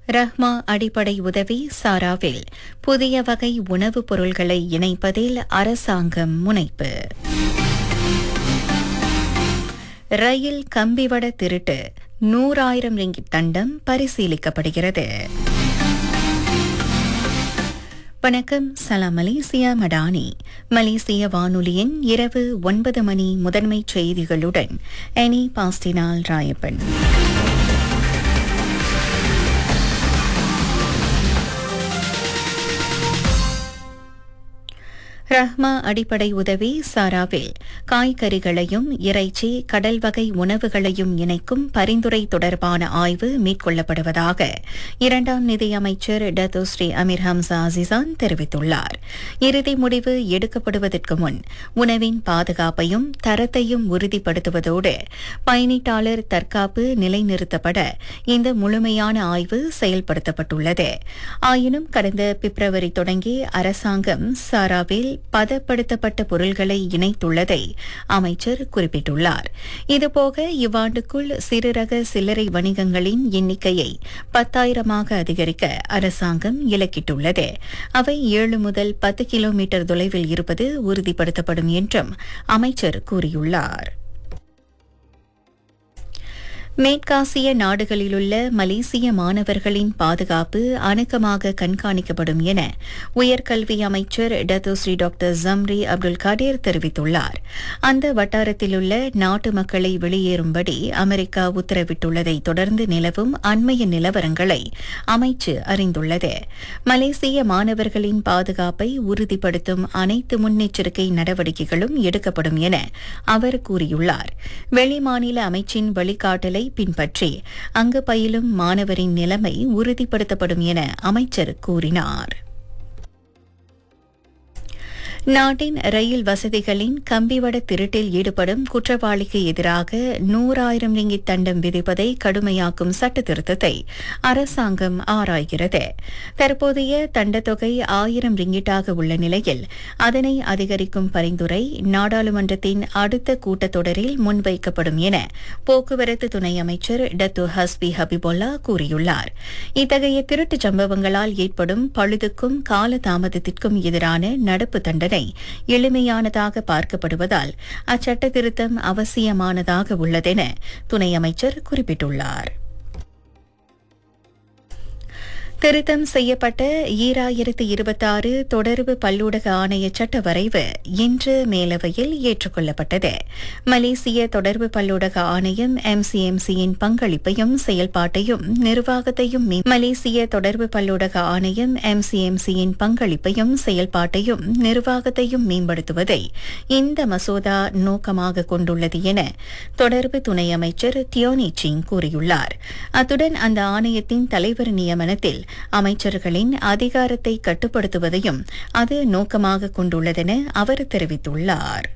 ரஹ்மா அடிப்படை உதவி சாராவில் புதிய வகை உணவுப் பொருள்களை இணைப்பதில் அரசாங்கம் முனைப்பு ரயில் கம்பிவட திருட்டு நூறாயிரம் ரிங்கிட் தண்டம் பரிசீலிக்கப்படுகிறது வணக்கம் சலாம் மலேசியா மடானி மலேசிய வானொலியின் இரவு ஒன்பது மணி முதன்மைச் செய்திகளுடன் எனி பாஸ்டினால் ராயப்பன் ரஹ்மா அடிப்படை உதவி சாராவில் காய்கறிகளையும் இறைச்சி கடல் வகை உணவுகளையும் இணைக்கும் பரிந்துரை தொடர்பான ஆய்வு மேற்கொள்ளப்படுவதாக இரண்டாம் நிதியமைச்சர் டத்தோஸ்ரீ அமீர் ஹம்சா அசிசான் தெரிவித்துள்ளார் இறுதி முடிவு எடுக்கப்படுவதற்கு முன் உணவின் பாதுகாப்பையும் தரத்தையும் உறுதிப்படுத்துவதோடு பயணீட்டாளர் தற்காப்பு நிலைநிறுத்தப்பட இந்த முழுமையான ஆய்வு செயல்படுத்தப்பட்டுள்ளது ஆயினும் கடந்த பிப்ரவரி தொடங்கி அரசாங்கம் சாராவில் பதப்படுத்தப்பட்ட பொருள்களை இணைத்துள்ளதை அமைச்சர் குறிப்பிட்டுள்ளார் இதுபோக இவ்வாண்டுக்குள் சிறுரக சில்லறை வணிகங்களின் எண்ணிக்கையை பத்தாயிரமாக அதிகரிக்க அரசாங்கம் இலக்கிட்டுள்ளது அவை ஏழு முதல் பத்து கிலோமீட்டர் தொலைவில் இருப்பது உறுதிப்படுத்தப்படும் என்றும் அமைச்சர் கூறியுள்ளார் மேற்காசிய நாடுகளிலுள்ள மலேசிய மாணவர்களின் பாதுகாப்பு அணுக்கமாக கண்காணிக்கப்படும் என உயர்கல்வி அமைச்சர் Datuk Seri doctor Zambry Abdul Kadir தெரிவித்துள்ளார் அந்த வட்டாரத்திலுள்ள நாட்டு மக்களை வெளியேறும்படி அமெரிக்கா உத்தரவிட்டுள்ளதை தொடர்ந்து நிலவும் அண்மைய நிலவரங்களை அமைச்சு அறிந்துள்ளது மலேசிய மாணவர்களின் பாதுகாப்பை உறுதிப்படுத்தும் அனைத்து முன்னெச்சரிக்கை நடவடிக்கைகளும் எடுக்கப்படும் என அவர் கூறியுள்ளார் வெளிமாநில அமைச்சின் வழிகாட்டலை பின்பற்றி அங்கு பயிலும் மாணவரின் நிலைமை உறுதிப்படுத்தப்படும் என அமைச்சர் கூறினார் நாட்டின் ரயில் வசதிகளின் கம்பிவட திருட்டில் ஈடுபடும் குற்றவாளிக்கு எதிராக நூறாயிரம் ரிங்கிட் தண்டம் விதிப்பதை கடுமையாக்கும் சட்ட திருத்தத்தை அரசாங்கம் ஆராய்கிறது தற்போதைய தண்டத்தொகை ஆயிரம் ரிங்கிட்டாக உள்ள நிலையில் அதனை அதிகரிக்கும் பரிந்துரை நாடாளுமன்றத்தின் அடுத்த கூட்டத்தொடரில் முன்வைக்கப்படும் என போக்குவரத்து துணை அமைச்சர் டத்து ஹஸ்பி ஹபிபுல்லா கூறியுள்ளார் இத்தகைய திருட்டு சம்பவங்களால் ஏற்படும் பழுதுக்கும் கால தாமதத்திற்கும் எதிரான நடப்பு தண்டனை எளிமையானதாக பார்க்கப்படுவதால் அச்சட்ட திருத்தம் அவசியமானதாக உள்ளதென துணை அமைச்சர் குறிப்பிட்டுள்ளார் திருத்தம் செய்யப்பட்ட ஈராயிரத்து இருபத்தாறு தொடர்பு பல்லூடக ஆணைய சட்ட வரைவு இன்று மேலவையில் ஏற்றுக்கொள்ளப்பட்டது மலேசிய தொடர்பு பல்லூடக ஆணையம் எம்சிஎம்சியின் பங்களிப்பையும் செயல்பாட்டையும் நிர்வாகத்தையும் மலேசிய தொடர்பு பல்லூடக ஆணையம் எம்சிஎம்சியின் பங்களிப்பையும் செயல்பாட்டையும் நிர்வாகத்தையும் மேம்படுத்துவதை இந்த மசோதா நோக்கமாக கொண்டுள்ளது என தொடர்பு துணை அமைச்சர் தியோனி சிங் கூறியுள்ளார் அத்துடன் அந்த ஆணையத்தின் தலைவர் நியமனத்தில் அமைச்சர்களின் அதிகாரத்தை கட்டுப்படுத்துவதையும் அது நோக்கமாக கொண்டுள்ளதென அவர் தெரிவித்துள்ளார்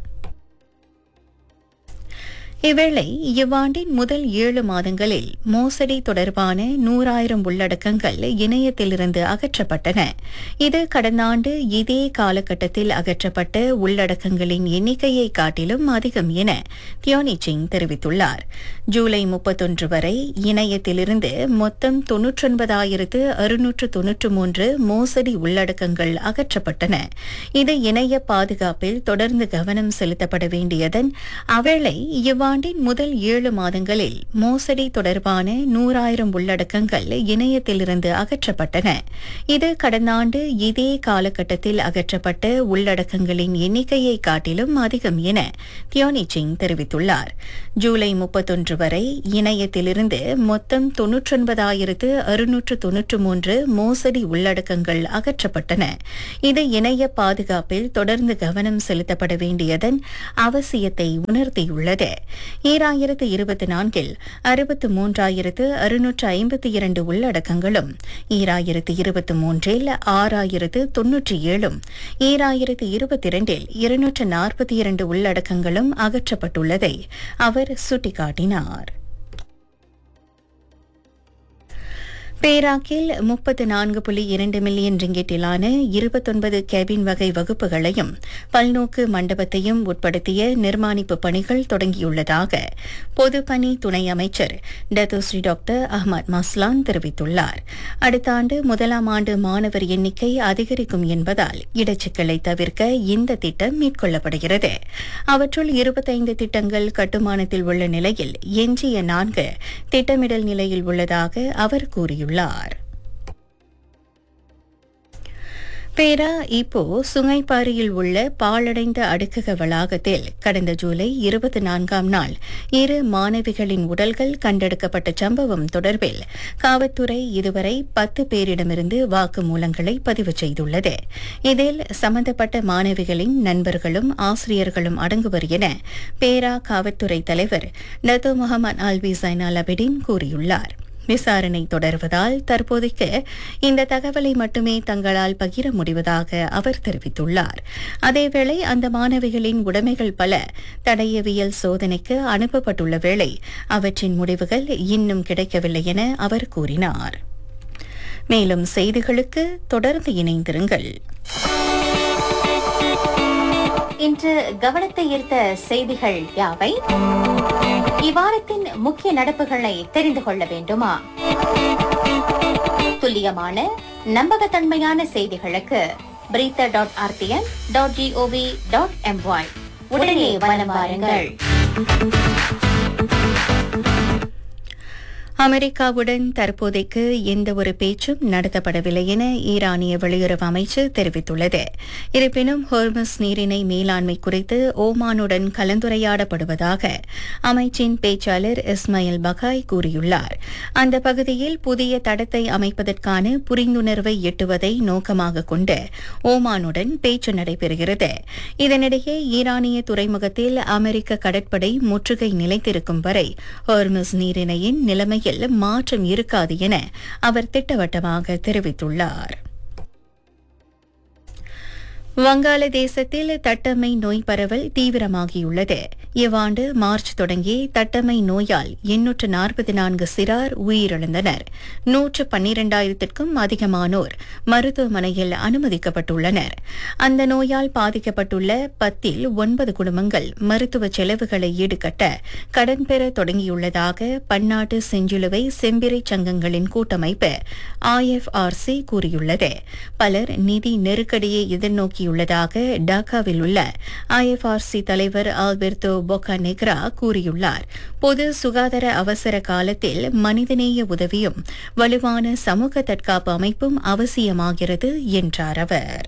இவ்வேளை இவ்வாண்டின் முதல் ஏழு மாதங்களில் மோசடி தொடர்பான நூறாயிரம் உள்ளடக்கங்கள் இணையத்திலிருந்து அகற்றப்பட்டன இது கடந்த ஆண்டு இதே காலகட்டத்தில் அகற்றப்பட்ட உள்ளடக்கங்களின் எண்ணிக்கையை காட்டிலும் அதிகம் என தியோனி சிங் தெரிவித்துள்ளார் ஜூலை முப்பத்தொன்று வரை இணையத்திலிருந்து மொத்தம் தொன்னூற்றொன்பதாயிரத்து அறுநூற்று தொன்னூற்று மூன்று மோசடி உள்ளடக்கங்கள் அகற்றப்பட்டன இது இணைய பாதுகாப்பில் தொடர்ந்து கவனம் செலுத்தப்பட வேண்டியதன் அவேளை இவ்வாண்டு ஆண்டின் முதல் ஏழு மாதங்களில் மோசடி தொடர்பான நூறாயிரம் உள்ளடக்கங்கள் இணையத்திலிருந்து அகற்றப்பட்டன இது கடந்த ஆண்டு இதே காலகட்டத்தில் அகற்றப்பட்ட உள்ளடக்கங்களின் எண்ணிக்கையை காட்டிலும் அதிகம் என தியோனி சிங் தெரிவித்துள்ளார் ஜூலை முப்பத்தொன்று வரை இணையத்திலிருந்து மொத்தம் தொன்னூற்றொன்பதாயிரத்து அறுநூற்று தொன்னூற்று மூன்று மோசடி உள்ளடக்கங்கள் அகற்றப்பட்டன இது இணைய பாதுகாப்பில் தொடர்ந்து கவனம் செலுத்தப்பட வேண்டியதன் அவசியத்தை உணர்த்தியுள்ளது ஈராயிரத்து இருபத்தி நான்கில் அறுபத்து மூன்றாயிரத்து அறுநூற்று ஐம்பத்தி இரண்டு உள்ளடக்கங்களும் ஈராயிரத்து இருபத்தி மூன்றில் ஆறாயிரத்து தொன்னூற்றி ஏழும் ஈராயிரத்து இருபத்தி இரண்டில் இருநூற்று நாற்பத்தி இரண்டு உள்ளடக்கங்களும் அகற்றப்பட்டுள்ளதை அவர் சுட்டிக்காட்டினார் பேராக்கில் முப்பத்து நான்கு புள்ளி இரண்டு மில்லியன் ரிங்கெட்டிலான இருபத்தொன்பது கேபின் வகை வகுப்புகளையும் பல்நோக்கு மண்டபத்தையும் உட்படுத்திய நிர்மாணிப்பு பணிகள் தொடங்கியுள்ளதாக பொதுப்பணி துணை அமைச்சர் டத்தோஸ்ரீ டாக்டர் அஹ்மத் மஸ்லான் தெரிவித்துள்ளார் அடுத்த ஆண்டு முதலாம் ஆண்டு மாணவர் எண்ணிக்கை அதிகரிக்கும் என்பதால் இடச்சிக்கலை தவிர்க்க இந்த திட்டம் மேற்கொள்ளப்படுகிறது அவற்றுள் இருபத்தைந்து திட்டங்கள் கட்டுமானத்தில் உள்ள நிலையில் எஞ்சிய நான்கு திட்டமிடல் நிலையில் உள்ளதாக அவர் கூறியுள்ளார் பேரா இப்போ சுங்கைப்பாரியில் உள்ள பாழடைந்த அடுக்கக வளாகத்தில் கடந்த ஜூலை இருபத்தி நான்காம் நாள் இரு மாணவிகளின் உடல்கள் கண்டெடுக்கப்பட்ட சம்பவம் தொடர்பில் காவல்துறை இதுவரை பத்து பேரிடமிருந்து வாக்குமூலங்களை பதிவு செய்துள்ளது இதில் சம்பந்தப்பட்ட மாணவிகளின் நண்பர்களும் ஆசிரியர்களும் அடங்குவர் என பேரா காவல்துறை தலைவர் நத்தோ முகமது அல்வி சைனால் அபிடின் கூறியுள்ளார் விசாரணை தொடர்வதால் தற்போதைக்கு இந்த தகவலை மட்டுமே தங்களால் பகிர முடிவதாக அவர் தெரிவித்துள்ளார் அதேவேளை அந்த மாணவிகளின் உடைமைகள் பல தடயவியல் சோதனைக்கு அனுப்பப்பட்டுள்ள வேளை அவற்றின் முடிவுகள் இன்னும் கிடைக்கவில்லை என அவர் கூறினார் மேலும் செய்திகளுக்கு தொடர்ந்து இணைந்திருங்கள் இன்று கவனத்தை ஈர்த்த செய்திகள் யாவை இவ்வாரத்தின் முக்கிய நடப்புகளை தெரிந்து கொள்ள வேண்டுமா துல்லியமான நம்பகத்தன்மையான செய்திகளுக்கு பிரீத்த dot RTN dot GOV dot MY உடனே வலம் வாருங்கள் அமெரிக்காவுடன் தற்போதைக்கு எந்த ஒரு பேச்சும் நடத்தப்படவில்லை என ஈரானிய வெளியுறவு அமைச்சு தெரிவித்துள்ளது இருப்பினும் ஹோர்மஸ் நீரிணை மேலாண்மை குறித்து ஓமானுடன் கலந்துரையாடப்படுவதாக அமைச்சின் பேச்சாளர் இஸ்மாயில் பகாய் கூறியுள்ளார் அந்த பகுதியில் புதிய தடத்தை அமைப்பதற்கான புரிந்துணர்வை எட்டுவதை நோக்கமாக கொண்டு ஓமானுடன் பேச்சு நடைபெறுகிறது இதனிடையே ஈரானிய துறைமுகத்தில் அமெரிக்க கடற்படை முற்றுகை நிலைத்திருக்கும் வரை ஹோர்மஸ் நீரிணையின் நிலைமையில் மாற்றம் இருக்காது என அவர் திட்டவட்டமாக தெரிவித்துள்ளார் வங்காளதேசத்தில் தட்டம்மை நோய் பரவல் தீவிரமாகியுள்ளது இவ்வாண்டு மார்ச் தொடங்கி தட்டம்மை நோயால் எண்ணூற்று நாற்பத்தி நான்கு சிறார் உயிரிழந்தனர் நூற்று பன்னிரண்டாயிரத்திற்கும் அதிகமானோர் மருத்துவமனையில் அனுமதிக்கப்பட்டுள்ளனர் அந்த நோயால் பாதிக்கப்பட்டுள்ள பத்தில் ஒன்பது குடும்பங்கள் மருத்துவ செலவுகளை ஈடுகட்ட கடன் பெற தொடங்கியுள்ளதாக பன்னாட்டு செஞ்சிலுவை செம்பிறை சங்கங்களின் கூட்டமைப்பு ஐஎஃப்ஆர்சி கூறியுள்ளது பலர் நிதி நெருக்கடியை எதிர்நோக்கியுள்ளதாக டாக்காவில் உள்ள ஐஎஃப்ஆர்சி தலைவர் ஆல்பெர்டோ பொக்கா நெக்ரா கூறியுள்ளார் பொது சுகாதார அவசர காலத்தில் மனிதநேய உதவியும் வலுவான சமூக தற்காப்பு அமைப்பும் அவசியமாகிறது என்றார் அவர்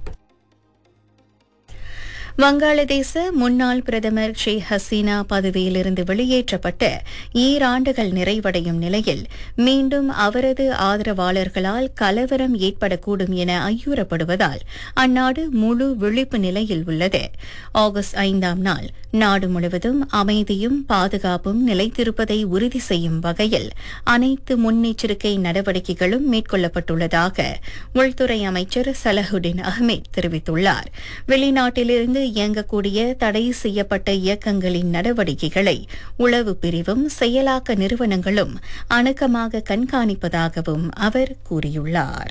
வங்காளதேச முன்னாள் பிரதமர் ஷேக் ஹசீனா பதவியிலிருந்து வெளியேற்றப்பட்டு ஈராண்டுகள் நிறைவடையும் நிலையில் மீண்டும் அவரது ஆதரவாளர்களால் கலவரம் ஏற்படக்கூடும் என ஐயுறப்படுவதால் அந்நாடு முழு விழிப்பு நிலையில் உள்ளது ஆகஸ்ட் ஐந்தாம் நாள் நாடு முழுவதும் அமைதியும் பாதுகாப்பும் நிலைத்திருப்பதை உறுதி செய்யும் வகையில் அனைத்து முன்னெச்சரிக்கை நடவடிக்கைகளும் மேற்கொள்ளப்பட்டுள்ளதாக உள்துறை அமைச்சர் சலஹுடின் அஹ்மத் தெரிவித்துள்ளார் வெளிநாட்டிலிருந்து இயங்கக்கூடிய தடை செய்யப்பட்ட இயக்கங்களின் நடவடிக்கைகளை உளவு பிரிவும் செயலாக்க நிறுவனங்களும் அணுக்கமாக கண்காணிப்பதாகவும் அவர் கூறியுள்ளார்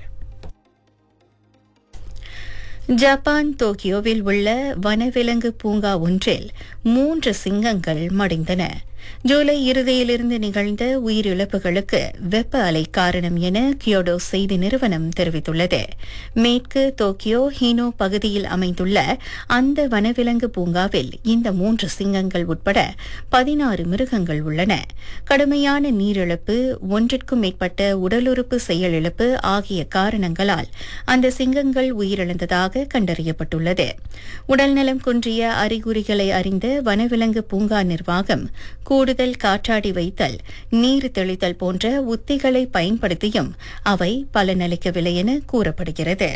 ஜப்பான் டோக்கியோவில் உள்ள வனவிலங்கு பூங்கா ஒன்றில் மூன்று சிங்கங்கள் மடிந்தன ஜூலை இறுதியிலிருந்து நிகழ்ந்த உயிரிழப்புகளுக்கு வெப்ப அலை காரணம் என கியோடோ செய்தி நிறுவனம் தெரிவித்துள்ளது மேற்கு டோக்கியோ ஹீனோ பகுதியில் அமைந்துள்ள அந்த வனவிலங்கு பூங்காவில் இந்த மூன்று சிங்கங்கள் உட்பட பதினாறு மிருகங்கள் உள்ளன கடுமையான நீரிழப்பு ஒன்றிற்கும் மேற்பட்ட உடலுறுப்பு செயலிழப்பு ஆகிய காரணங்களால் அந்த சிங்கங்கள் உயிரிழந்ததாக கண்டறியப்பட்டுள்ளது உடல்நலம் குன்றிய அறிகுறிகளை அறிந்த வனவிலங்கு பூங்கா நிர்வாகம் கூடுதல் காற்றாடி வைத்தல் நீர் தெளித்தல் போன்ற உத்திகளை பயன்படுத்தியும் அவை பலனளிக்கவில்லை என கூறப்படுகிறது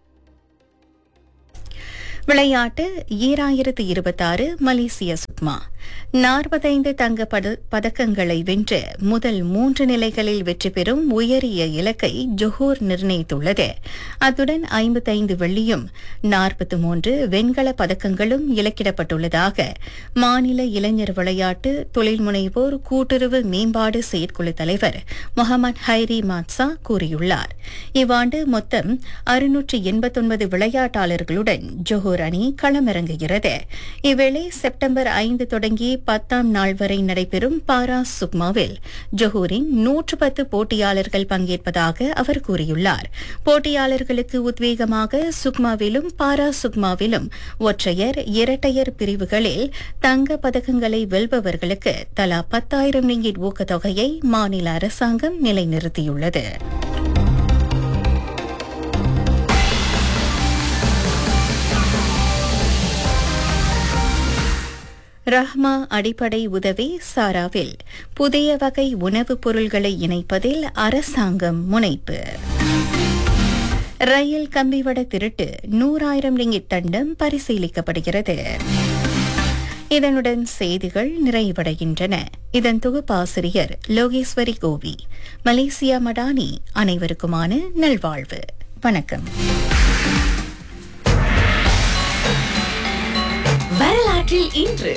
விளையாட்டு ஈராயிரத்து இருபத்தாறு மலேசிய சுக்மா நாற்பத்தைந்து தங்க பத- பதக்கங்களை வென்று முதல் மூன்று நிலைகளில் வெற்றி பெறும் உயரிய இலக்கை ஜொஹூர் நிர்ணயித்துள்ளது அத்துடன் ஐம்பத்தைந்து வெள்ளியும் நாற்பத்தி மூன்று வெண்கல பதக்கங்களும் இலக்கிடப்பட்டுள்ளதாக மாநில இளைஞர் விளையாட்டு தொழில் முனைவோர் கூட்டுறவு மேம்பாடு செயற்குழு தலைவர் முகமது ஹைரி மாட்சா கூறியுள்ளார் இவ்வாண்டு மொத்தம் அறுநூற்று எண்பத்தொன்பது விளையாட்டாளர்களுடன் ஜொஹூர் அணி களமிறங்குகிறது இவ்வேளை செப்டம்பர் ஐந்து தொடங்கி பத்தாம் நாள் வரை நடைபெறும் பாரா சுக்மாவில் ஜொஹூரின் நூற்று பத்து போட்டியாளர்கள் பங்கேற்பதாக அவர் கூறியுள்ளார் போட்டியாளர்களுக்கு உத்வேகமாக சுக்மாவிலும் பாரா சுக்மாவிலும் ஒற்றையர் இரட்டையர் பிரிவுகளில் தங்க பதக்கங்களை வெல்பவர்களுக்கு தலா பத்தாயிரம் ரிங்கிட் ஊக்கத்தொகையை மாநில அரசாங்கம் நிலைநிறுத்தியுள்ளது ரஹ்மா அடிப்படை உதவி சாராவில் புதிய வகை உணவுப் பொருள்களை இணைப்பதில் அரசாங்கம் முனைப்பு ரயில் கம்பிவட திருட்டு நூறாயிரம் ரிங்கிட் தண்டம் பரிசீலிக்கப்படுகிறது இதனுடன் செய்திகள் நிறைவடைகின்றன இதன் தொகுப்பாசிரியர் லோகேஸ்வரி கோவி மலேசியா மடானி அனைவருக்குமான நல்வாழ்வு வணக்கம் வரலாற்றில் இன்று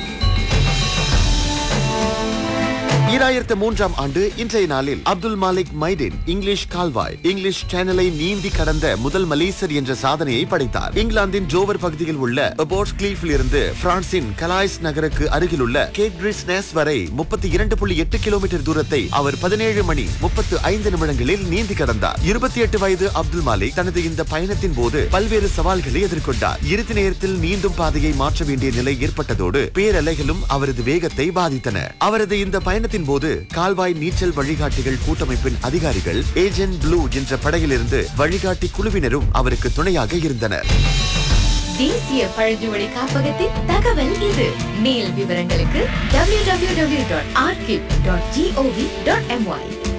ஈராயிரத்து மூன்றாம் ஆண்டு இன்றைய நாளில் அப்துல் மாலிக் மைடின் இங்கிலீஷ் கால்வாய் இங்கிலீஷ் சேனலை நீந்தி கடந்த முதல் மலேசியர் என்ற சாதனையை படைத்தார் இங்கிலாந்தின் ஜோவர் பகுதியில் உள்ள அபோர்ட் கிளீஃபில் இருந்து பிரான்சின் கலாய்ஸ் நகருக்கு அருகிலுள்ள கேட்ரிஸ் நேஸ் வரை முப்பத்தி இரண்டு புள்ளி எட்டு கிலோமீட்டர் தூரத்தை அவர் பதினேழு மணி முப்பத்து ஐந்து நிமிடங்களில் நீந்தி கடந்தார் இருபத்தி எட்டு வயது அப்துல் மாலிக் தனது இந்த பயணத்தின் போது பல்வேறு சவால்களை எதிர்கொண்டார் இறுதி நேரத்தில் நீந்தும் பாதையை மாற்ற வேண்டிய நிலை ஏற்பட்டதோடு பேரலைகளும் அவரது வேகத்தை பாதித்தன அவரது இந்த பயணத்தின் போது கால்வாய் நீச்சல் வழிகாட்டிகள் கூட்டமைப்பின் அதிகாரிகள் ஏஜென்ட் ப்ளூ என்ற படையிலிருந்து வழிகாட்டி குழுவினரும் அவருக்கு துணையாக இருந்தனர் தேசிய பழங்குடி காப்பகத்தின் தகவல் இது மேல் விவரங்களுக்கு www.archive.gov.my